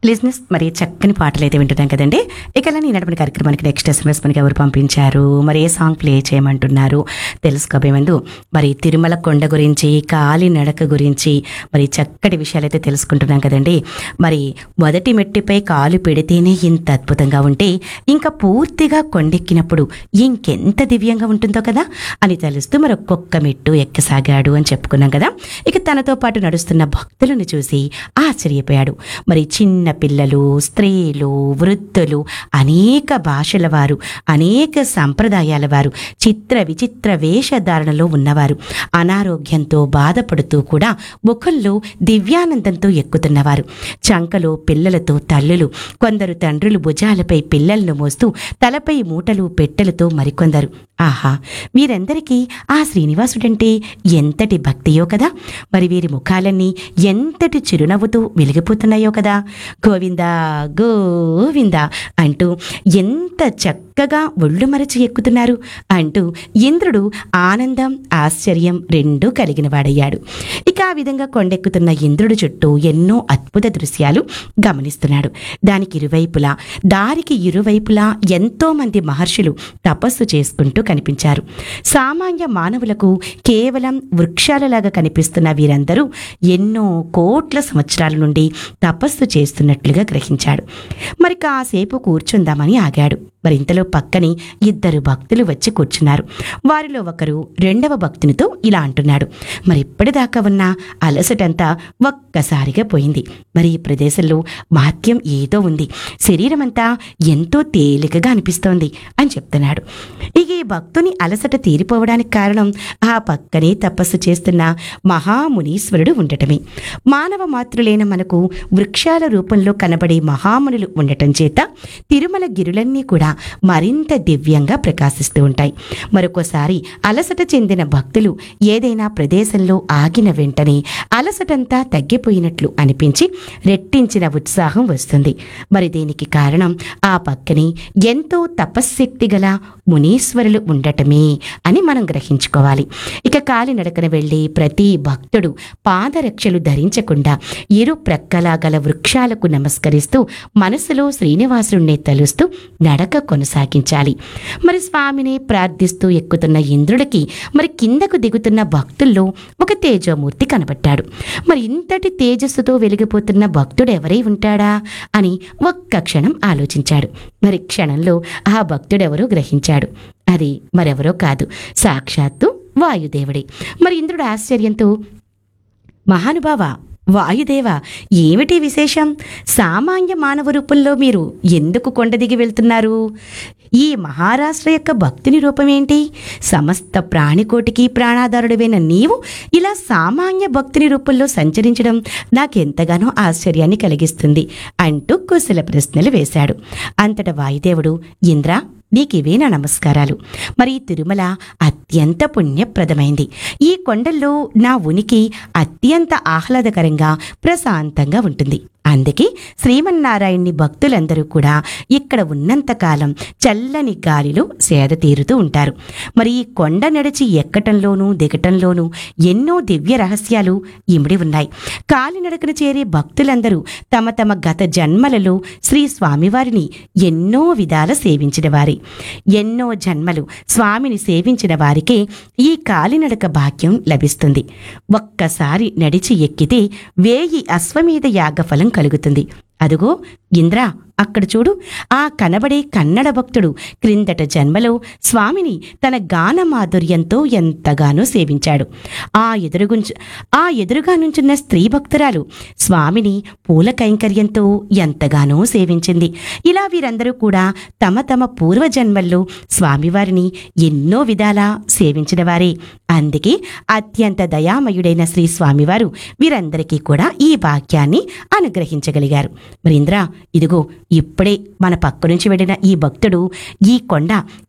లిజినెస్ మరి చక్కని పాటలు అయితే వింటున్నాం కదండి ఇక ఇలా ఈనాటి కార్యక్రమానికి నెక్స్ట్ ఎస్ఎంఎస్ మనకి ఎవరు పంపించారు మరి ఏ సాంగ్ ప్లే చేయమంటున్నారు తెలుసుకోబోయే ముందు మరి తిరుమల కొండ గురించి కాలి నడక గురించి మరి చక్కటి విషయాలు అయితే తెలుసుకుంటున్నాం కదండి మరి మొదటి మెట్టిపై కాలు పెడితేనే ఇంత అద్భుతంగా ఉంటే ఇంకా పూర్తిగా కొండెక్కినప్పుడు ఇంకెంత దివ్యంగా ఉంటుందో కదా అని తెలుస్తూ మరి ఒక్కొక్క మెట్టు ఎక్కసాగాడు అని చెప్పుకున్నాం కదా ఇక తనతో పాటు నడుస్తున్న భక్తులను చూసి ఆశ్చర్యపోయాడు మరి చిన్న పిల్లలు స్త్రీలు వృద్ధులు అనేక భాషల వారు అనేక సంప్రదాయాల వారు చిత్ర విచిత్ర వేషధారణలో ఉన్నవారు అనారోగ్యంతో బాధపడుతూ కూడా ముఖంలో దివ్యానందంతో ఎక్కుతున్నవారు చంకలో పిల్లలతో తల్లులు కొందరు తండ్రులు భుజాలపై పిల్లలను మోస్తూ తలపై మూటలు పెట్టెలతో మరికొందరు ఆహా వీరందరికీ ఆ శ్రీనివాసుడంటే ఎంతటి భక్తియో కదా మరి వీరి ముఖాలన్నీ ఎంతటి చిరునవ్వుతో వెలిగిపోతున్నాయో కదా గోవిందా గోవిందా అంటూ ఎంత చక్కగా ఒళ్ళు మరచి ఎక్కుతున్నారు అంటూ ఇంద్రుడు ఆనందం ఆశ్చర్యం రెండూ కలిగిన వాడయ్యాడు ఇక ఆ విధంగా కొండెక్కుతున్న ఇంద్రుడు చుట్టూ ఎన్నో అద్భుత దృశ్యాలు గమనిస్తున్నాడు దానికి ఇరువైపులా దారికి ఇరువైపులా ఎంతో మంది మహర్షులు తపస్సు చేసుకుంటూ కనిపించారు సామాన్య మానవులకు కేవలం వృక్షాలలాగా కనిపిస్తున్న వీరందరూ ఎన్నో కోట్ల సంవత్సరాల నుండి తపస్సు చేస్తున్నట్లుగా గ్రహించాడు మరి కాసేపు కూర్చుందామని ఆగాడు మరి ఇంతలో పక్కని ఇద్దరు భక్తులు వచ్చి కూర్చున్నారు వారిలో ఒకరు రెండవ భక్తునితో ఇలా అంటున్నాడు మరి ఇప్పటిదాకా ఉన్న అలసటంతా ఒక్కసారిగా పోయింది మరి ఈ ప్రదేశంలో మహత్యం ఏదో ఉంది శరీరం అంతా ఎంతో తేలికగా అనిపిస్తోంది అని చెప్తున్నాడు ఇక ఈ భక్తుని అలసట తీరిపోవడానికి కారణం ఆ పక్కనే తపస్సు చేస్తున్న మహామునీశ్వరుడు ఉండటమే మానవ మాతృలైన మనకు వృక్షాల రూపంలో కనబడే మహామునులు ఉండటం చేత తిరుమల గిరులన్నీ కూడా మరింత దివ్యంగా ప్రకాశిస్తూ ఉంటాయి మరొకసారి అలసట చెందిన భక్తులు ఏదైనా ప్రదేశంలో ఆగిన వెంటనే అలసటంతా తగ్గిపోయినట్లు అనిపించి రెట్టించిన ఉత్సాహం వస్తుంది మరి దీనికి కారణం ఆ పక్కనే ఎంతో తపశ్శక్తి గల మునీశ్వరులు ఉండటమే అని మనం గ్రహించుకోవాలి ఇక కాలినడకన వెళ్ళి ప్రతి భక్తుడు పాదరక్షలు ధరించకుండా ఇరు ప్రక్కలా గల వృక్షాలకు నమస్కరిస్తూ మనసులో శ్రీనివాసుడినే తలుస్తూ నడక కొనసాగించాలి మరి స్వామిని ప్రార్థిస్తూ ఎక్కుతున్న ఇంద్రుడికి మరి కిందకు దిగుతున్న భక్తుల్లో ఒక తేజోమూర్తి కనబడ్డాడు మరి ఇంతటి తేజస్సుతో వెలిగిపోతున్న భక్తుడు ఎవరై ఉంటాడా అని ఒక్క క్షణం ఆలోచించాడు మరి క్షణంలో ఆ భక్తుడెవరో గ్రహించాడు అది మరెవరో కాదు సాక్షాత్తు వాయుదేవుడే మరి ఇంద్రుడు ఆశ్చర్యంతో మహానుభావ వాయుదేవ ఏమిటి విశేషం సామాన్య మానవ రూపంలో మీరు ఎందుకు కొండ దిగి వెళ్తున్నారు ఈ మహారాష్ట్ర యొక్క భక్తుని రూపమేంటి సమస్త ప్రాణికోటికి ప్రాణాధారుడివైన నీవు ఇలా సామాన్య భక్తుని రూపంలో సంచరించడం నాకెంతగానో ఆశ్చర్యాన్ని కలిగిస్తుంది అంటూ కుశల ప్రశ్నలు వేశాడు అంతటా వాయుదేవుడు ఇంద్ర నీకివే నా నమస్కారాలు మరి ఈ తిరుమల అత్యంత పుణ్యప్రదమైంది ఈ కొండల్లో నా ఉనికి అత్యంత ఆహ్లాదకరంగా ప్రశాంతంగా ఉంటుంది అందుకే శ్రీమన్నారాయణ్ణి భక్తులందరూ కూడా ఇక్కడ ఉన్నంతకాలం చల్లని గాలిలో సేద తీరుతూ ఉంటారు మరి ఈ కొండ నడిచి ఎక్కటంలోనూ దిగటంలోనూ ఎన్నో దివ్య రహస్యాలు ఇమిడి ఉన్నాయి కాలినడకన చేరే భక్తులందరూ తమ తమ గత జన్మలలో శ్రీ స్వామివారిని ఎన్నో విధాల సేవించిన వారి ఎన్నో జన్మలు స్వామిని సేవించిన వారికే ఈ కాలినడక భాగ్యం లభిస్తుంది ఒక్కసారి నడిచి ఎక్కితే వేయి అశ్వమేధ యాగఫలం కలుగుతుంది అదుగో ఇంద్ర అక్కడ చూడు ఆ కనబడే కన్నడ భక్తుడు క్రిందట జన్మలో స్వామిని తన గాన మాధుర్యంతో ఎంతగానో సేవించాడు ఆ ఎదురుగుంచు ఆ ఎదురుగా నుంచున్న స్త్రీ భక్తురాలు స్వామిని పూల కైంకర్యంతో ఎంతగానో సేవించింది ఇలా వీరందరూ కూడా తమ తమ పూర్వజన్మల్లో స్వామివారిని ఎన్నో విధాలా సేవించిన వారే అందుకే అత్యంత దయామయుడైన శ్రీ స్వామివారు వీరందరికీ కూడా ఈ వాక్యాన్ని అనుగ్రహించగలిగారు మరి ఇంద్ర ఇదిగో ఇప్పుడే మన పక్క నుంచి వెళ్ళిన ఈ భక్తుడు ఈ కొండ